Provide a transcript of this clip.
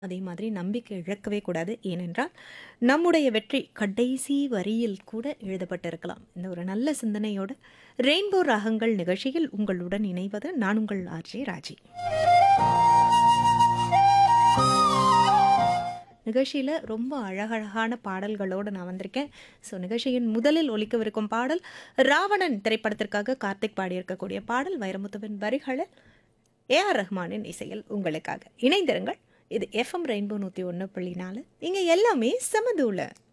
அதே மாதிரி நம்பிக்கை இழக்கவே கூடாது ஏனென்றால் நம்முடைய வெற்றி கடைசி வரியில் கூட எழுதப்பட்டிருக்கலாம் இந்த ஒரு நல்ல சிந்தனையோடு ரெயின்போ ராகங்கள் நிகழ்ச்சியில் உங்களுடன் இணைவது நான் உங்கள் ஆர்ஜே ராஜி நிகழ்ச்சியில் ரொம்ப அழகழகான பாடல்களோடு நான் வந்திருக்கேன் ஸோ நிகழ்ச்சியின் முதலில் ஒலிக்கவிருக்கும் பாடல் ராவணன் திரைப்படத்திற்காக கார்த்திக் பாடியிருக்கக்கூடிய பாடல் வைரமுத்துவின் வரிகளில் ஏஆர் ரஹ்மானின் இசையில் உங்களுக்காக இணைந்திருங்கள் இது எஃப்எம் ரெயின்போ நூற்றி ஒன்று புள்ளி நாலு இங்கே எல்லாமே சமதூள